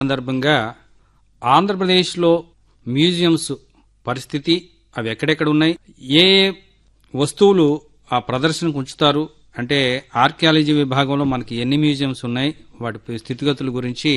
సందర్భంగా ఆంధ్రప్రదేశ్లో మ్యూజియంస్ పరిస్థితి అవి ఎక్కడెక్కడ ఉన్నాయి ఏ ఏ వస్తువులు ఆ ప్రదర్శనకు ఉంచుతారు అంటే ఆర్కియాలజీ విభాగంలో మనకి ఎన్ని మ్యూజియంస్ ఉన్నాయి వాటి స్థితిగతుల గురించి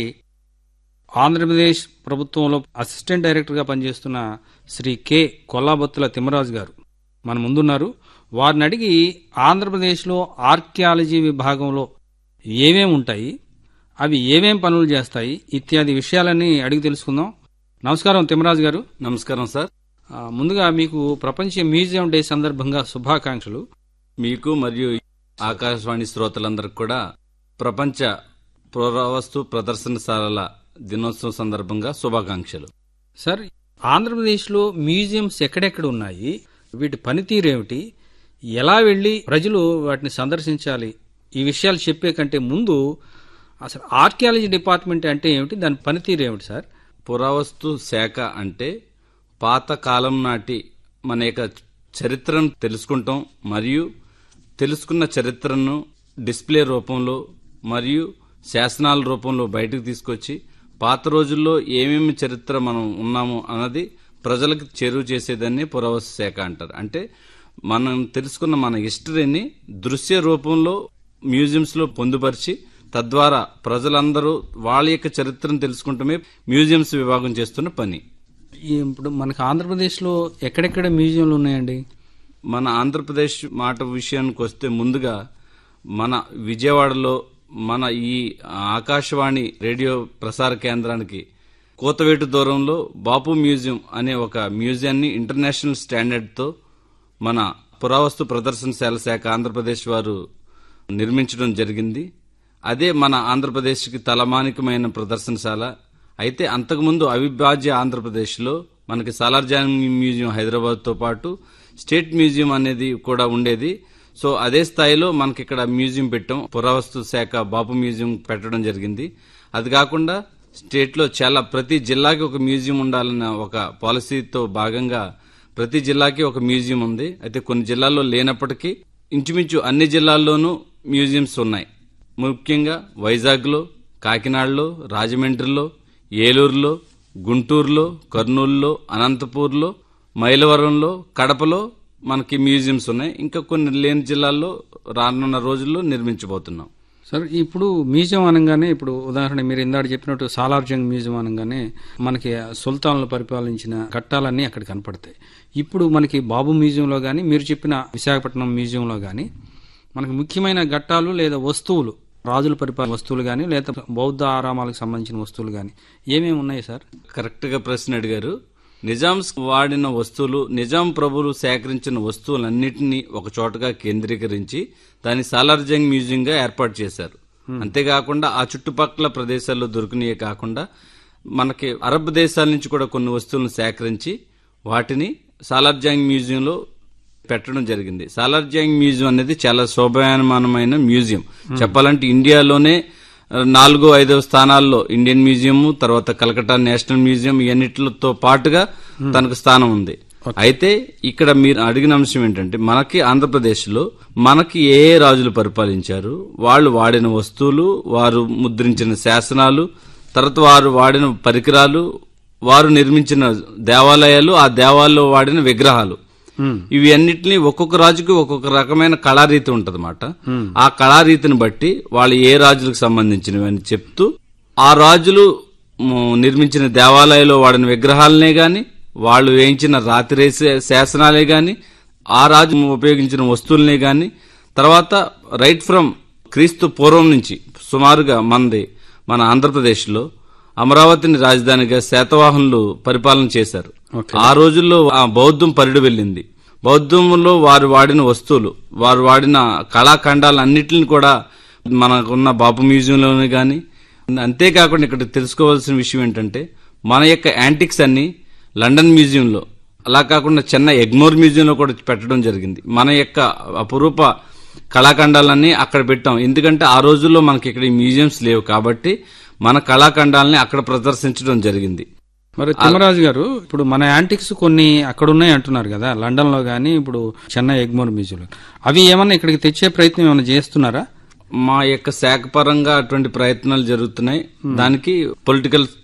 ఆంధ్రప్రదేశ్ ప్రభుత్వంలో అసిస్టెంట్ డైరెక్టర్గా పనిచేస్తున్న శ్రీ కె కొల్లాబొత్తుల తిమ్మరాజు గారు మన ముందున్నారు వారిని అడిగి ఆంధ్రప్రదేశ్లో ఆర్కియాలజీ విభాగంలో ఏమేమి ఉంటాయి అవి ఏమేం పనులు చేస్తాయి ఇత్యాది విషయాలన్నీ అడిగి తెలుసుకుందాం నమస్కారం తిమ్మరాజు గారు నమస్కారం సార్ ఆ, ముందుగా మీకు ప్రపంచ మ్యూజియం డే సందర్భంగా శుభాకాంక్షలు మీకు మరియు ఆకాశవాణి శ్రోతలందరికి కూడా ప్రపంచ పురావస్తు ప్రదర్శనశాలల దినోత్సవం సందర్భంగా శుభాకాంక్షలు సార్ ఆంధ్రప్రదేశ్లో మ్యూజియంస్ ఎక్కడెక్కడ ఉన్నాయి వీటి పనితీరు ఏమిటి ఎలా వెళ్ళి ప్రజలు వాటిని సందర్శించాలి ఈ విషయాలు చెప్పే కంటే ముందు అసలు ఆర్కియాలజీ డిపార్ట్మెంట్ అంటే ఏమిటి దాని పనితీరు ఏమిటి సార్ పురావస్తు శాఖ అంటే పాత కాలం నాటి మన యొక్క చరిత్రను తెలుసుకుంటాం మరియు తెలుసుకున్న చరిత్రను డిస్ప్లే రూపంలో మరియు శాసనాల రూపంలో బయటకు తీసుకొచ్చి పాత రోజుల్లో ఏమేమి చరిత్ర మనం ఉన్నామో అన్నది ప్రజలకు చేరువ చేసేదాన్ని పురావస్తు శాఖ అంటారు అంటే మనం తెలుసుకున్న మన హిస్టరీని దృశ్య రూపంలో మ్యూజియంస్ లో పొందుపరిచి తద్వారా ప్రజలందరూ వాళ్ళ యొక్క చరిత్రను తెలుసుకుంటమే మ్యూజియంస్ విభాగం చేస్తున్న పని ఈ ఇప్పుడు మనకి ఆంధ్రప్రదేశ్లో ఎక్కడెక్కడ మ్యూజియంలు ఉన్నాయండి మన ఆంధ్రప్రదేశ్ మాట విషయానికి వస్తే ముందుగా మన విజయవాడలో మన ఈ ఆకాశవాణి రేడియో ప్రసార కేంద్రానికి కోతవేటు దూరంలో బాపు మ్యూజియం అనే ఒక మ్యూజియాన్ని ఇంటర్నేషనల్ స్టాండర్డ్తో మన పురావస్తు ప్రదర్శనశాల శాఖ ఆంధ్రప్రదేశ్ వారు నిర్మించడం జరిగింది అదే మన ఆంధ్రప్రదేశ్కి తలమానికమైన ప్రదర్శనశాల అయితే అంతకుముందు అవిభాజ్య ఆంధ్రప్రదేశ్లో మనకి సాలార్జాన్ మ్యూజియం హైదరాబాద్తో పాటు స్టేట్ మ్యూజియం అనేది కూడా ఉండేది సో అదే స్థాయిలో మనకి ఇక్కడ మ్యూజియం పెట్టాం పురావస్తు శాఖ బాపు మ్యూజియం పెట్టడం జరిగింది అది కాకుండా స్టేట్లో చాలా ప్రతి జిల్లాకి ఒక మ్యూజియం ఉండాలన్న ఒక పాలసీతో భాగంగా ప్రతి జిల్లాకి ఒక మ్యూజియం ఉంది అయితే కొన్ని జిల్లాల్లో లేనప్పటికీ ఇంచుమించు అన్ని జిల్లాల్లోనూ మ్యూజియంస్ ఉన్నాయి ముఖ్యంగా వైజాగ్లో కాకినాడలో రాజమండ్రిలో ఏలూరులో గుంటూరులో కర్నూలులో అనంతపూర్లో మైలవరంలో కడపలో మనకి మ్యూజియంస్ ఉన్నాయి ఇంకా కొన్ని లేని జిల్లాల్లో రానున్న రోజుల్లో నిర్మించబోతున్నాం సార్ ఇప్పుడు మ్యూజియం అనగానే ఇప్పుడు ఉదాహరణ మీరు ఇందాక చెప్పినట్టు సాలార్జంగ్ మ్యూజియం అనగానే మనకి సుల్తాన్లు పరిపాలించిన ఘట్టాలన్నీ అక్కడ కనపడతాయి ఇప్పుడు మనకి బాబు మ్యూజియంలో కానీ మీరు చెప్పిన విశాఖపట్నం మ్యూజియంలో కానీ మనకి ముఖ్యమైన ఘట్టాలు లేదా వస్తువులు రాజుల పరిపాలన వస్తువులు కానీ లేదా బౌద్ధ ఆరామాలకు సంబంధించిన వస్తువులు కానీ ఏమేమి ఉన్నాయి సార్ కరెక్ట్ గా ప్రశ్న అడిగారు నిజాంస్ వాడిన వస్తువులు నిజాం ప్రభులు సేకరించిన వస్తువులన్నింటినీ ఒక చోటగా కేంద్రీకరించి దాన్ని సాలార్జంగ్ మ్యూజియం గా ఏర్పాటు చేశారు అంతేకాకుండా ఆ చుట్టుపక్కల ప్రదేశాల్లో దొరికినయే కాకుండా మనకి అరబ్ దేశాల నుంచి కూడా కొన్ని వస్తువులను సేకరించి వాటిని సాలార్జంగ్ మ్యూజియంలో పెట్టడం జరిగింది సాలార్జంగ్ మ్యూజియం అనేది చాలా శోభాయమానమైన మ్యూజియం చెప్పాలంటే ఇండియాలోనే ఆ, నాలుగో ఐదో స్థానాల్లో ఇండియన్ మ్యూజియం తర్వాత కలకట్టా నేషనల్ మ్యూజియం ఇవన్నిటితో పాటుగా తనకు స్థానం ఉంది అయితే ఇక్కడ మీరు అడిగిన అంశం ఏంటంటే మనకి ఆంధ్రప్రదేశ్ లో మనకి ఏ ఏ రాజులు పరిపాలించారు వాళ్ళు వాడిన వస్తువులు వారు ముద్రించిన శాసనాలు తర్వాత వారు వాడిన పరికరాలు వారు నిర్మించిన దేవాలయాలు ఆ దేవాలయంలో వాడిన విగ్రహాలు ఇవి అన్నిటిని ఒక్కొక్క రాజుకి ఒక్కొక్క రకమైన కళారీతి ఉంటదన్నమాట ఆ కళారీతిని బట్టి వాళ్ళు ఏ రాజులకు సంబంధించినవి అని చెప్తూ ఆ రాజులు మ్, నిర్మించిన దేవాలయంలో వాడిన విగ్రహాలనే గాని వాళ్ళు వేయించిన రాత్రి శాసనాలే గాని ఆ రాజు ఉపయోగించిన వస్తువులనే గాని తర్వాత రైట్ ఫ్రమ్ క్రీస్తు పూర్వం నుంచి సుమారుగా మంది మన ఆంధ్రప్రదేశ్లో అమరావతిని రాజధానిగా శాతవాహనులు పరిపాలన చేశారు ఆ రోజుల్లో ఆ బౌద్ధం పరిడి వెళ్ళింది బౌద్ధంలో వారు వాడిన వస్తువులు వారు వాడిన కళాఖండాలన్నిటిని కూడా మనకున్న బాపు మ్యూజియంలోనే గాని అంతేకాకుండా ఇక్కడ తెలుసుకోవాల్సిన విషయం ఏంటంటే మన యొక్క యాంటిక్స్ అన్ని లండన్ మ్యూజియంలో అలా కాకుండా చెన్నై ఎగ్మోర్ మ్యూజియంలో కూడా పెట్టడం జరిగింది మన యొక్క అపురూప కళాఖండాలన్నీ అక్కడ పెట్టాం ఎందుకంటే ఆ రోజుల్లో మనకి ఇక్కడ ఈ మ్యూజియంస్ లేవు కాబట్టి మన కళాఖండాలని అక్కడ ప్రదర్శించడం జరిగింది మరి తిమ్మరాజు గారు ఇప్పుడు మన యాంటిక్స్ కొన్ని అక్కడ ఉన్నాయి అంటున్నారు కదా లండన్ లో గానీ ఇప్పుడు చెన్నై ఎగ్మోర్ మ్యూజియంలో అవి ఏమన్నా ఇక్కడికి తెచ్చే ప్రయత్నం ఏమైనా చేస్తున్నారా మా యొక్క శాఖ పరంగా అటువంటి ప్రయత్నాలు జరుగుతున్నాయి దానికి పొలిటికల్